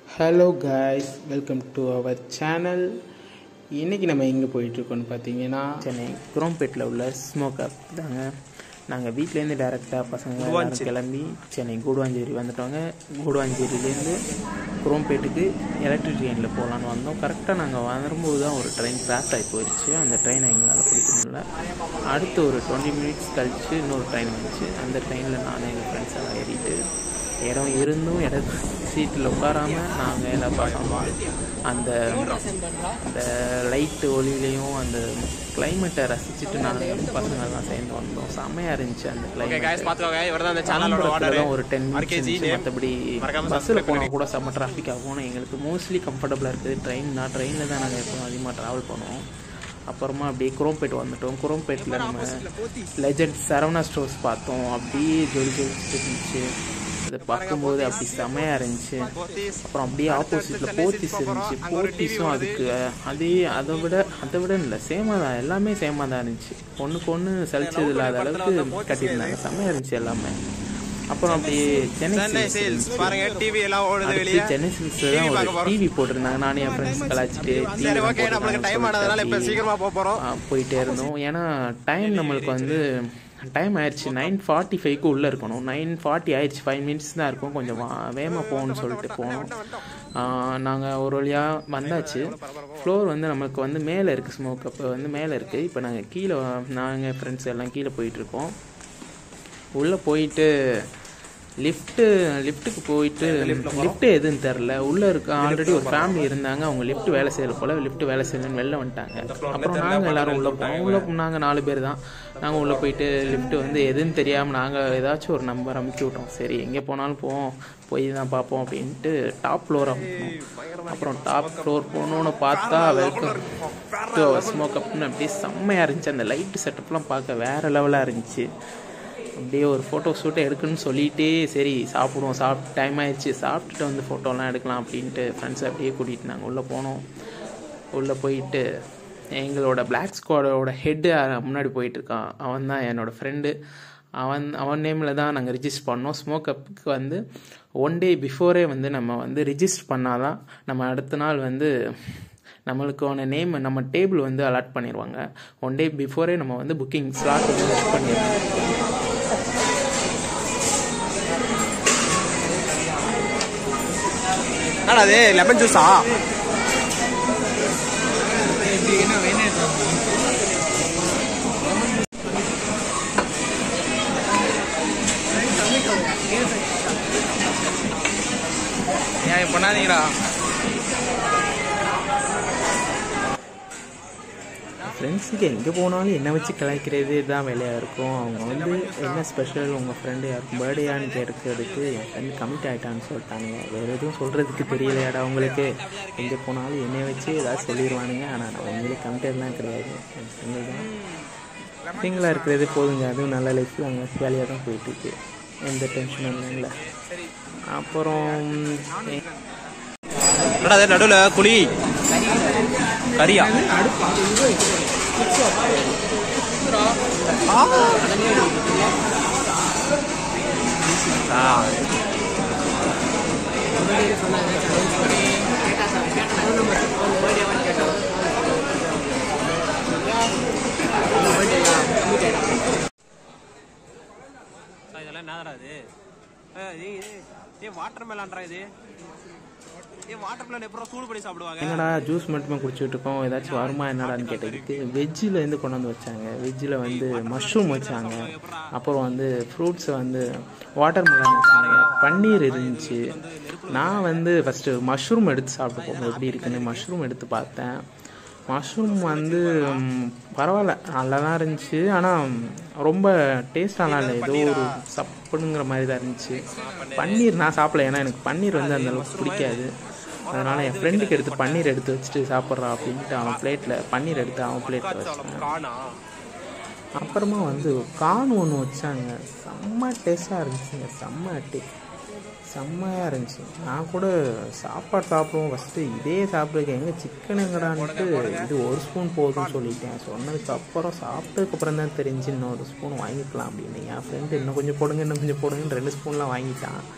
Hello guys welcome to our channel இன்றைக்கி நம்ம எங்கே போயிட்டுருக்கோம்னு பார்த்தீங்கன்னா சென்னை குரோம்பேட்டில் உள்ள ஸ்மோக் அப் தாங்க நாங்கள் வீட்டிலேருந்து டேரெக்டாக பசங்க எல்லாரும் கிளம்பி சென்னை கூடுவாஞ்சேரி வந்துட்டோங்க கூடுவாஞ்சேரியிலேருந்து குரோம்பேட்டுக்கு எலக்ட்ரிக் ட்ரெயினில் போகலான்னு வந்தோம் கரெக்டாக நாங்கள் வரும்போது தான் ஒரு ட்ரெயின் கிராஸ் ஆகி போயிடுச்சு அந்த ட்ரெயினை எங்களால் பிடிக்க முடியல அடுத்து ஒரு டுவெண்ட்டி மினிட்ஸ் கழித்து இன்னொரு ட்ரெயின் வந்துச்சு அந்த ட்ரெயினில் நானும் எங்கள் ஃப்ரெண்ட்ஸ் எல்லாம் ஏறிட்டு இடம் இருந்தும் இட சீட்டில் உட்காராமல் நாங்கள் எல்லாம் பார்த்தோம் அந்த அந்த லைட்டு ஒளியிலையும் அந்த கிளைமேட்டை ரசிச்சுட்டு நாங்கள் பசங்கள்லாம் சேர்ந்து வந்தோம் செம்மையாக இருந்துச்சு அந்த ஓகே கைஸ் கிளைமேட் பாத்துக்கோங்க இவர்தான் அந்த சேனலோட ஆர்டர் தான் ஒரு டென் RKG மினிட்ஸ் மற்றபடி மறக்காம பஸ்ஸில் subscribe போனால் கூட செம்ம டிராஃபிக் ஆகும் எங்களுக்கு மோஸ்ட்லி கம்ஃபர்டபுளாக இருக்குது ட்ரெயின்னா ட்ரெயினில் தான் நாங்கள் எப்பவும் அதிகமாக ட்ராவல் பண்ணுவோம் அப்புறமா அப்படியே குரோம்பேட் வந்துட்டோம் குரோம்பேட்டில் நம்ம லெஜண்ட் சரவணா ஸ்டோர்ஸ் பார்த்தோம் அப்படியே ஜொலி ஜொலிச்சுட்டு இருந்துச்சு அதை பார்க்கும்போது அப்படி செமையாக இருந்துச்சு அப்புறம் அப்படியே ஆப்போசிட்டில் போத்தீஸ் இருந்துச்சு போத்தீஸும் அதுக்கு அதே அதை விட அதை விட இல்லை சேமாக தான் எல்லாமே சேமாக தான் இருந்துச்சு ஒன்றுக்கு ஒன்று சலிச்சது இல்லாத அளவுக்கு கட்டியிருந்தாங்க செம்மையாக இருந்துச்சு எல்லாமே அப்புறம் அப்படியே சென்னை சென்னை சில்க்ஸ் சேல்ஸ் இருந்துச்சு. பாருங்க டிவி எல்லாம் ஓடுது அடுத்து வெளியே சென்னை சில்க்ஸ்ல TV தான் பார்க்க ஒரு போறோம். டிவி போட்டிருந்தாங்க நானும் என் ஃப்ரெண்ட்ஸ் கலாச்சிட்டு சரி ஓகே நம்மளுக்கு டைம் ஆனதுனால இப்ப சீக்கிரமா போக போறோம் போயிட்டே இருந்தோம் ஏன்னா டைம் நம்மளுக்கு வந்து டைம் ஆயிடுச்சு நைன் ஃபார்ட்டி ஃபைவ்க்கு உள்ளே இருக்கணும் நைன் ஃபார்ட்டி ஆயிடுச்சு ஃபைவ் மினிட்ஸ் தான் இருக்கும் கொஞ்சம் வா- வேகமாக போகணும்னு சொல்லிட்டு போனோம் நாங்கள் ஒரு வழியாக வந்தாச்சு ஃப்ளோர் வந்து நமக்கு வந்து மேலே இருக்குது ஸ்மோக் அப்போ வந்து மேலே இருக்குது இப்போ நாங்கள் கீழே நாங்கள் ஃப்ரெண்ட்ஸ் எல்லாம் கீழே போயிட்டுருக்கோம் உள்ளே போயிட்டு லிஃப்ட்டு லிஃப்ட்டுக்கு போயிட்டு லிஃப்ட் எதுன்னு தெரில உள்ளே இருக்க ஆல்ரெடி ஒரு ஃபேமிலி இருந்தாங்க அவங்க லிஃப்ட் வேலை செய்யல போல லிஃப்ட் வேலை செய்யலன்னு வெளில வந்துட்டாங்க அப்புறம் நாங்கள் எல்லாரும் உள்ளே போனோம் உள்ளே நாங்கள் நாலு பேர் தான் நாங்கள் உள்ளே போயிட்டு லிஃப்ட் வந்து எதுன்னு தெரியாமல் நாங்கள் ஏதாச்சும் ஒரு நம்பர் அமுக்கி விட்டோம் சரி எங்கே போனாலும் போவோம் போய் தான் பார்ப்போம் அப்படின்ட்டு டாப் ஃப்ளோர் அப்புறம் டாப் ஃப்ளோர் போகணுன்னு பார்த்தா வெல்கம் டு ஸ்மோக் அப்னு அப்படியே செம்மையாக இருந்துச்சு அந்த லைட்டு செட்டப்லாம் பார்க்க வேறு லெவலாக இருந்துச்சு அப்படியே ஒரு ஃபோட்டோ ஷூட்டை எடுக்கணும்னு சொல்லிட்டே சரி சாப்பிடுவோம் சாப்பிட்டு டைம் ஆயிடுச்சு சாப்பிட்டுட்டு வந்து ஃபோட்டோலாம் எடுக்கலாம் அப்படின்ட்டு ஃப்ரெண்ட்ஸ் அப்படியே கூட்டிகிட்டு நாங்கள் உள்ளே போனோம் உள்ளே போயிட்டு எங்களோட பிளாக் ஸ்குவாடோட ஹெட்டு முன்னாடி போயிட்டு இருக்கான் அவன் தான் என்னோடய ஃப்ரெண்டு அவன் அவன் நேமில் தான் நாங்கள் ரிஜிஸ்டர் பண்ணோம் ஸ்மோக் அப்புக்கு வந்து ஒன் டே பிஃபோரே வந்து நம்ம வந்து ரிஜிஸ்டர் பண்ணாதான் நம்ம அடுத்த நாள் வந்து நம்மளுக்கான நேம் நம்ம டேபிள் வந்து அலாட் பண்ணிடுவாங்க ஒன் டே பிஃபோரே நம்ம வந்து புக்கிங் ஸ்லாட் வந்து புக் பண்ணிடுவோம் என்னடா அது லெமன் ஜூஸா ஏன் பண்ணாதீங்களா ஃப்ரெண்ட்ஸுக்கு எங்கே போனாலும் என்ன வச்சு கலாய்க்கிறதே தான் வேலையாக இருக்கும் அவங்க வந்து என்ன ஸ்பெஷல் உங்கள் ஃப்ரெண்டு யாருக்கும் பர்த்டேயான்னு கேட்கறதுக்கு என் ஃப்ரெண்டு கமிட் ஆகிட்டான்னு சொல்லிட்டாங்க வேறு எதுவும் சொல்கிறதுக்கு தெரியலையாடா உங்களுக்கு எங்கே போனாலும் என்னை வச்சு ஏதாவது சொல்லிடுவானுங்க ஆனால் நான் உண்மையிலே கமிட்டட்லாம் கிடையாது என் ஃப்ரெண்டு தான் சிங்கிளாக இருக்கிறது போதுங்க அதுவும் நல்ல லைஃப் அங்கே வேலையாக தான் போயிட்டுருக்கு எந்த டென்ஷனும் இல்லைங்களா அப்புறம் என்னடா அது நடுவுல குழி கரியா ஆ. இதெல்லாம் என்னடா இது ஏ வாட்டர் மேலான்றா இது ஏ வாட்டர் மேலான் எப்பறம் சூடு பண்ணி சாப்பிடுவாங்க என்னடா ஜூஸ் மட்டுமே குடிச்சிட்டு இருக்கோம் ஏதாச்சும் வருமா என்னடான்னு கேட்டதுக்கு வெஜ்ஜில் இருந்து கொண்டு வந்து வச்சாங்க வெஜ்ஜில் வந்து மஷ்ரூம் வச்சாங்க அப்புறம் வந்து ஃப்ரூட்ஸை வந்து வாட்டர் மெலன் வச்சாங்க பன்னீர் இருந்துச்சு நான் வந்து ஃபஸ்ட்டு மஷ்ரூம் எடுத்து சாப்பிட்டு போகும் எப்படி இருக்குன்னு மஷ்ரூம் எடுத்து பார்த்தேன் மஷ்ரூம் வந்து ம், பரவாயில்ல நல்லா தான் இருந்துச்சு ஆனால் ரொம்ப டேஸ்டாலாம் இல்லை ஏதோ ஒரு சப்புனுங்கிற மாதிரி தான் இருந்துச்சு பன்னீர் நான் சாப்பிடல ஏன்னா எனக்கு பன்னீர் வந்து அந்த அளவுக்கு பிடிக்காது அதனால் என் ஃப்ரெண்டுக்கு எடுத்து பன்னீர் எடுத்து வச்சுட்டு சாப்பிட்றான் அப்படின்ட்டு அவன் பிளேட்டில் பன்னீர் எடுத்து அவன் பிளேட்டில் வச்சிட்டேன் காணா அப்புறமா வந்து கான் ஒன்று வச்சாங்க செம்ம டேஸ்ட்டாக இருந்துச்சுங்க செம்ம டே செம்மையாக இருந்துச்சு நான் கூட சாப்பாடு சாப்பிடுவோம் ஃபஸ்ட்டு இதே சாப்பிட்றதுக்கு எங்கே சிக்கனுங்கடான்ட்டு இது ஒரு ஸ்பூன் போதும்னு சொல்லிட்டேன் சொன்னதுக்கு அப்புறம் சாப்பிட்டதுக்கப்புறம் தான் தெரிஞ்சு இன்னொரு ஸ்பூன் வாங்கிக்கலாம் அப்படின்னு என் ஃப்ரெண்டு இன்னும் கொஞ்சம் போடுங்க இன்னும் கொஞ்சம் போடுங்கன்னு ரெண்டு ஸ்பூன்லாம் வாங்கிட்டான்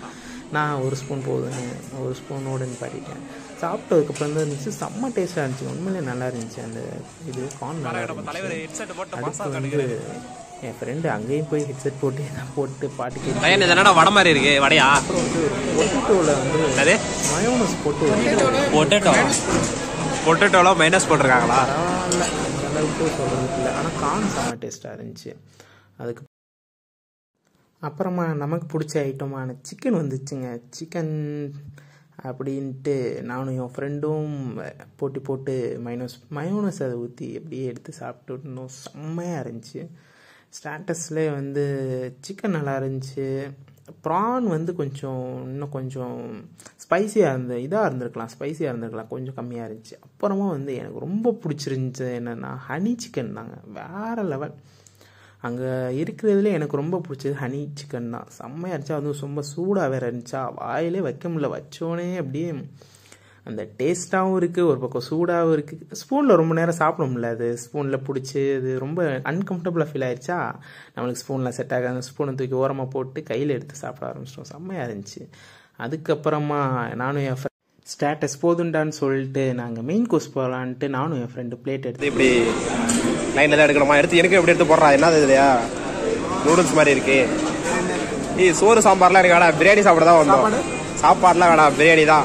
நான் ஒரு ஸ்பூன் போதும் ஒரு ஸ்பூனோடு நிப்பாட்டிட்டேன் சாப்பிட்டதுக்கப்புறம் தான் இருந்துச்சு செம்ம டேஸ்ட்டாக இருந்துச்சு உண்மையிலே நல்லா இருந்துச்சு அந்த இது கார்ன் நல்லா நம்ம தலைவர் ஹெட்செட் போட்டு மாசா அதுக்கு வந்து என் ஃப்ரெண்டு அங்கேயும் போய் ஹெட்செட் போட்டு நான் போட்டு பாட்டு கேட்டு பையன் இது என்னடா வடை மாதிரி இருக்கு வடையா அப்புறம் வந்து பொட்டேட்டோவில் வந்து என்னது மயோனஸ் போட்டு ஒரு பொட்டேட்டோ பொட்டேட்டோல மைனஸ் போட்டிருக்காங்களா பரவாயில்ல அந்த அளவுக்கு சொல்கிறதுக்கு இல்லை ஆனால் கார்ன் செம்ம டேஸ்ட்டாக இருந்துச்சு அதுக்கு அப்புறமா நமக்கு பிடிச்ச ஐட்டமான சிக்கன் வந்துச்சுங்க சிக்கன் அப்படின்ட்டு நானும் என் ஃப்ரெண்டும் போட்டி போட்டு மைனஸ் மயோனஸ் அதை ஊற்றி அப்படியே எடுத்து சாப்பிட்டு இருந்தோம் செம்மையாக இருந்துச்சு ஸ்டாட்டஸ்லேயே வந்து சிக்கன் நல்லா இருந்துச்சு ப்ரான் வந்து கொஞ்சம் இன்னும் கொஞ்சம் ஸ்பைசியாக இருந்த இதாக இருந்திருக்கலாம் ஸ்பைசியாக இருந்திருக்கலாம் கொஞ்சம் கம்மியாக இருந்துச்சு அப்புறமா வந்து எனக்கு ரொம்ப பிடிச்சிருந்துச்சு என்னென்னா ஹனி சிக்கன் தாங்க வேறு லெவல் அங்கே இருக்கிறதுல எனக்கு ரொம்ப பிடிச்சது ஹனி சிக்கன் தான் செம்மையாக இருந்துச்சு அதுவும் ரொம்ப சூடாக வேறு இருந்துச்சா வாயிலே வைக்க முடியல வச்சோடனே அப்படியே அந்த டேஸ்ட்டாகவும் இருக்குது ஒரு பக்கம் சூடாகவும் இருக்குது ஸ்பூனில் ரொம்ப நேரம் சாப்பிட முடியல அது ஸ்பூனில் பிடிச்சி அது ரொம்ப அன்கம்ஃபர்டபுளாக ஃபீல் ஆயிடுச்சா நம்மளுக்கு ஸ்பூனில் செட் ஆகாது அந்த ஸ்பூனை தூக்கி ஓரமாக போட்டு கையில் எடுத்து சாப்பிட ஆரம்பிச்சிட்டோம் செம்மையாக இருந்துச்சு அதுக்கப்புறமா நானும் என் ஃப்ரெண்ட் ஸ்டேட்டஸ் போதுண்டான்னு சொல்லிட்டு நாங்கள் மெயின் கோர்ஸ் போகலான்ட்டு நானும் என் ஃப்ரெண்டு பிளேட் எடுத்து இது இப்படி லைன்ல தான் எடுக்கணுமா எடுத்து எனக்கு எப்படி எடுத்து போடுறா என்னது இதுலையா நூடுல்ஸ் மாதிரி இருக்கு ஏய் சோறு சாம்பார்லாம் எனக்கு வேணாம் பிரியாணி சாப்பிட தான் வந்தோம் சாப்பாடுலாம் வேணாம் பிரியாணி தான்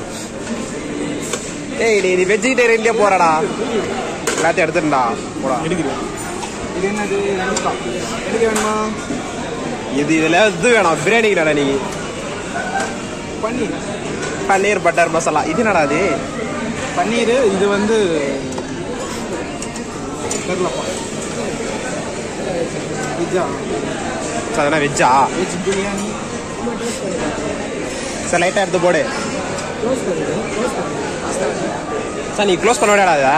ஏய் நீ நீ வெஜிடேரியன்லயே போறடா எல்லாத்தையும் எடுத்துடா போடா இது என்னது நண்டுக்கா எடுக்க வேணுமா இது இதுல இது வேணாம் பிரியாணிக்கு வேணாம் நீ பன்னீர் பன்னீர் பட்டர் மசாலா இது என்னடா அது பன்னீர் இது வந்து தெரிலப்பா பிஜ்ஜா அதெல்லாம் வெஜ்ஜா வெஜ் பிரியாணி சார் லைட்டா எடுத்து போடு க்ளோஸ் பண்ணுது க்ளோஸ் பண்ணுது சார் நீ க்ளோஸ் பண்ண விடாடா அதை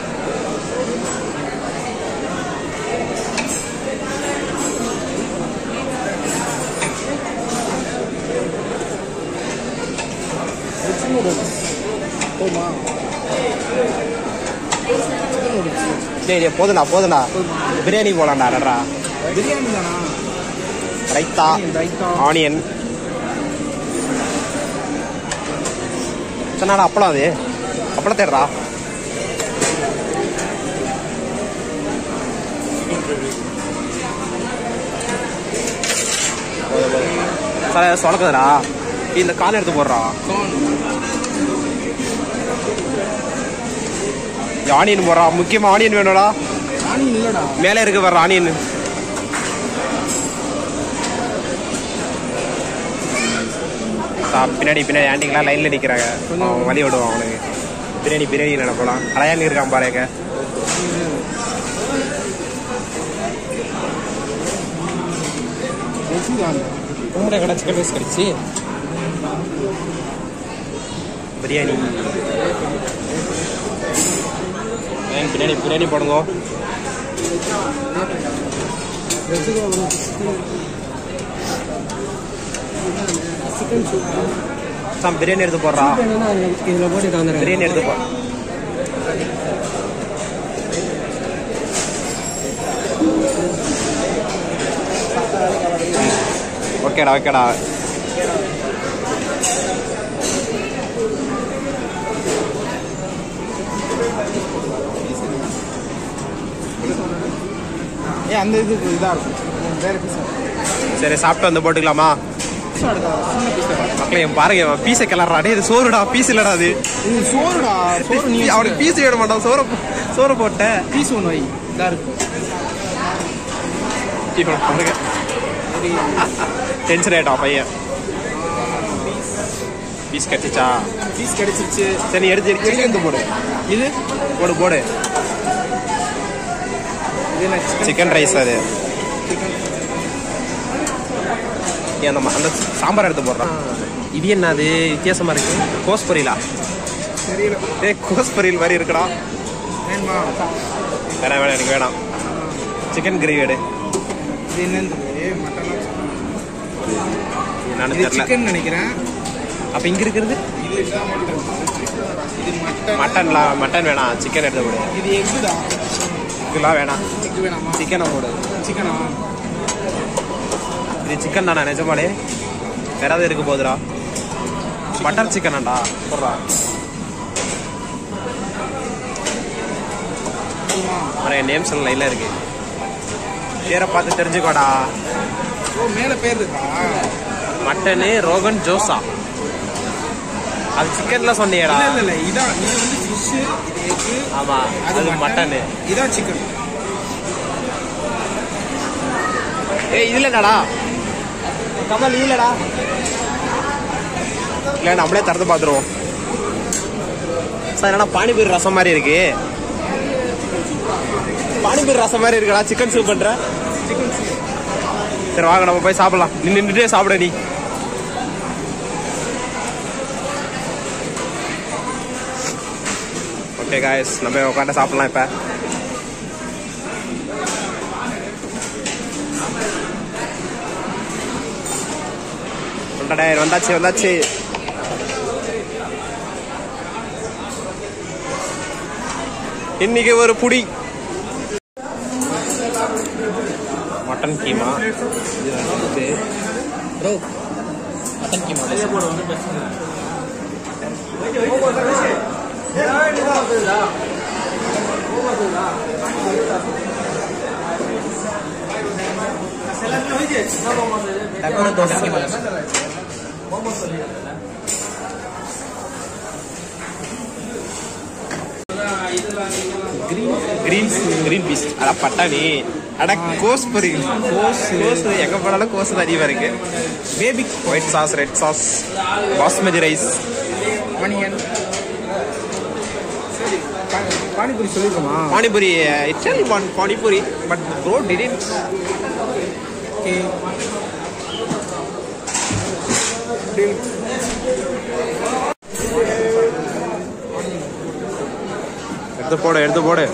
வெஜ் நூடுல்ஸ் போமா சிக்கன் நூடுல்ஸ் டேய் டேய் போதும்டா போதும்டா பிரியாணி போலாம்டா நடரா பிரியாணி தானா ரைத்தா ரைத்தா ஆனியன் சொன்னாடா அப்பளம் அது அப்பளம் தேடுறா சார் சொலக்குதுடா இந்த கான் எடுத்து போடுறா ஆனியன் போடுறா முக்கியமா ஆனியன் வேணும்டா ஆனியன் இல்லடா மேலே இருக்கு வர்ற ஆனியன் சா- பின்னாடி பின்னாடி ஆண்டிங்கெல்லாம் லைன்ல நிக்கிறாங்க அவன் வழி விடுவான் அவனுக்கு பிரியாணி பிரியாணி நினைப்பலாம் அலையாண்டி இருக்கான் பாருங்க வெஜ் தான் உங்கள்கிட்ட கடை சிக்கன் ரைஸ் கிடைச்சி பிரியாணி ஏன் பிரியாணி பிரியாணி போடுங்க வெஜ் தான் சிக்கன் சிக்கன் சூப் சாம் பிரியாணி எடுத்து போடுறா இதில் போட்டு வந்துடுறேன் பிரியாணி எடுத்து போ ஓகேடா ஓகேடா ஏ அந்த இது இதாக இருக்கும் வேறு பீஸா சரி சாப்பிட்டு வந்து போட்டுக்கலாமா பீஸா எடுக்கா சின்ன பீஸா மக்களே இவன் பாருங்க பீஸை கிளறா டேய் இது சோறுடா பீஸ் இல்லடா அது இது சோறுடா சோறு நீ அவனுக்கு பீஸ் வேட மாட்டான் சோறு போ- சோறு போட்ட பீஸ் ஒன்று வை இதாக இருக்கும் இவன் பாருங்க டென்ஷன் ஆயிட்டான் பையன் பீஸ் கட்டிச்சா பீஸ் கிடைச்சிருச்சு சரி நீ எடுத்து எடுத்து எடுத்து போடு இது போடு போடு இது என்ன சிக்கன் சிக்கன் ரைஸ் அது ஏன் அந்த ம- அந்த சாம்பார் எடுத்து போடுறான் இது என்ன அது வித்தியாசமா இருக்கு கோஸ் பொரியலா தெரியல ஏ கோஸ் பொரியல் மாதிரி இருக்குடா வேணுமா வேணாம் வேணாம் எனக்கு வேணாம் சிக்கன் கிரேவி எடு இது என்னன்னு தெரியல மட்டனா என்னன்னு இது தெரியல சிக்கன் நினைக்கிறேன் அப்ப இங்க இருக்கிறது இது இதுதான் மட்டன் இது மட்டன் மட்டன்லாம் மட்டன் வேணாம் சிக்கன் எடுத்து போடு இது எக்குதா இதெல்லாம் வேணாம் எக்கு வேணாமா சிக்கனை போடு சிக்கனா இது சிக்கன் தானே நிஜமாலே வேற ஏதாவது இருக்க போகுதுடா பட்டர் சிக்கனாண்டா போடுறா நிறைய நேம்ஸ் எல்லாம் லைன்ல இருக்கு பேரை பார்த்து தெரிஞ்சுக்கோடா ஓ மேல பேர் இருக்கா மட்டனு ரோகன் ஜோசா அது சிக்கன்ல சொன்னியடா இல்ல இல்ல இல்ல இதான் இது வந்து ஃபிஷ் இது எக்கு ஆமா அது மட்டனு இதான் சிக்கன் ஏய் இதுல என்னடா கமல் இல்லடா இல்ல நம்மளே திறந்து பார்த்துருவோம் சார் என்னடா பானிபூரி ரசம் மாதிரி இருக்கு பானிபூரி ரசம் மாதிரி இருக்குடா சிக்கன் சூப் பண்ற சரி வாங்க நம்ம போய் சாப்பிடலாம் நீ நின்றுட்டே சாப்பிட நீ ஓகே காய்ஸ் நம்ம உட்காந்து சாப்பிடலாம் இப்போ டேய் வந்தாச்சு வந்தாச்சு இன்னைக்கு ஒரு புடி mutton keema bro mutton keema dosa keema greens green peas அட பட்டாணி அட கோஸ் பொரி கோஸ் கோஸ் எங்க போனாலும் கோஸ் தான் அதிகமா இருக்கு baby white sauce red sauce basmati rice onion panipuri சொல்லிருக்கோமா பானிபூரி இட்டாலி paan panipuri but bro didn't okay எடுத்து போடு எடுத்து போடு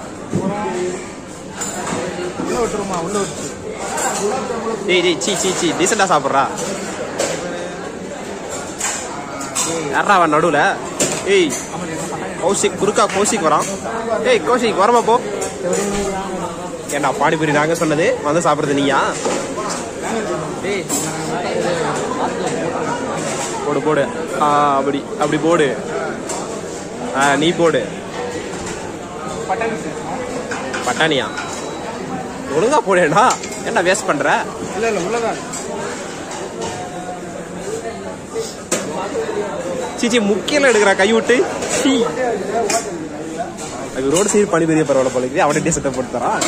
உள்ள விட்டுருமா உள்ள விட்டு டேய் டேய் சீ சீ சீ டீசெண்டா சாப்பிட்றா யாரா அவன் நடுவுல ஏய் கௌசிக் குறுக்கா கௌசிக் வரான் ஏய் கௌசிக் வரமா போ ஏண்டா பானிபூரி நாங்க சொன்னது வந்து சாப்பிடுறது நீயா போடு போடு ஆ அப்படி அப்படி போடு ஆ நீ போடு பட்டாணி பட்டாணியா ஒழுங்கா போடேடா என்ன வேஸ்ட் பண்ற இல்ல இல்ல உள்ளதான் சீச்சி முக்கியம் எடுக்கிறா கை விட்டு சீ அது ரோடு சைடு பனி பெரிய பரவாயில்ல போல இருக்குது அவன்கிட்டே செட்டப் போட்டு தரான்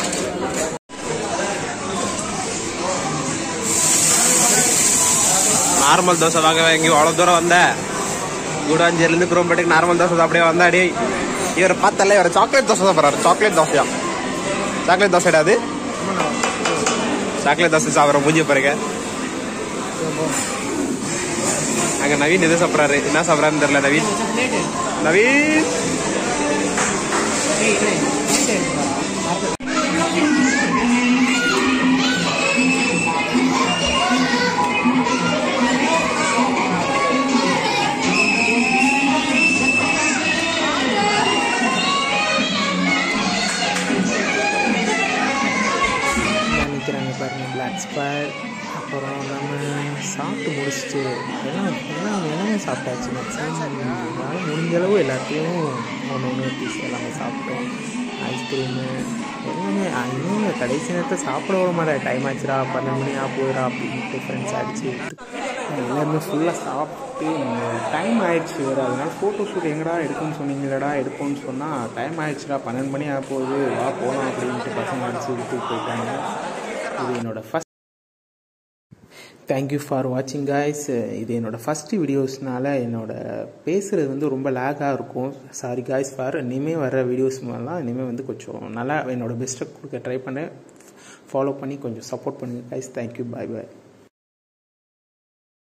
நார்மல் தோசை வாங்க வாங்கி அவ்வளோ தூரம் வந்த கூடாஞ்சேரிலேருந்து குரோம்பேட்டுக்கு நார்மல் தோசை அப்படியே வந்தாடி இவர் பார்த்தல இவர் சாக்லேட் தோசை தான் போறாரு சாக்லேட் தோசையா சாக்லேட் தோசை அது சாக்லேட் தோசை சாப்பிட்ற மூஞ்சி பாருங்க அங்க நவீன் எது சாப்பிட்றாரு என்ன சாப்பிட்றாருன்னு தெரியல நவீன் நவீன் நிற்கிறாங்க பாருங்க பிளாக் ஸ்பார் அப்புறம் நம்ம சாப்பிட்டு முடிச்சுட்டு எல்லாம் எல்லாம் எல்லாமே சாப்பிட்டாச்சு மேக்ஸிமம் எங்களால் முடிஞ்ச அளவு எல்லாத்தையும் ஒன்று ஒன்று பீஸ் எல்லாமே சாப்பிட்டோம் ஐஸ்கிரீமு எல்லாமே இன்னும் கடைசி நேரத்தை சாப்பிட விட மாட்டேன் டைம் ஆச்சுடா பன்னெண்டு மணி ஆ போயிடா அப்படின்ட்டு ஃப்ரெண்ட்ஸ் அடிச்சு எல்லாருமே ஃபுல்லாக சாப்பிட்டு டைம் ஆயிடுச்சு வேறு அதனால ஃபோட்டோ ஷூட் எங்கடா எடுக்கணும்னு சொன்னீங்களடா எடுப்போம்னு சொன்னால் டைம் ஆயிடுச்சுடா பன்னெண்டு மணி ஆக போகுது வா போகலாம் அப்படின்ட்டு பசங்க அடிச்சு விட்டு போயிட்டாங்க இது என்னோட ஃபஸ்ட் தேங்க்யூ ஃபார் வாட்சிங் காய்ஸ் இது என்னோட ஃபஸ்ட்டு வீடியோஸ்னால என்னோட பேசுகிறது வந்து ரொம்ப லேக்காக இருக்கும் சாரி காய்ஸ் ஃபார் இனிமேல் வர வீடியோஸ் மாதிரிலாம் இனிமேல் வந்து கொஞ்சம் நல்லா என்னோட பெஸ்ட்டை கொடுக்க ட்ரை பண்ணேன் ஃபாலோ பண்ணி கொஞ்சம் சப்போர்ட் பண்ணுங்கள் காய்ஸ் தேங்க்யூ பாய் பாய்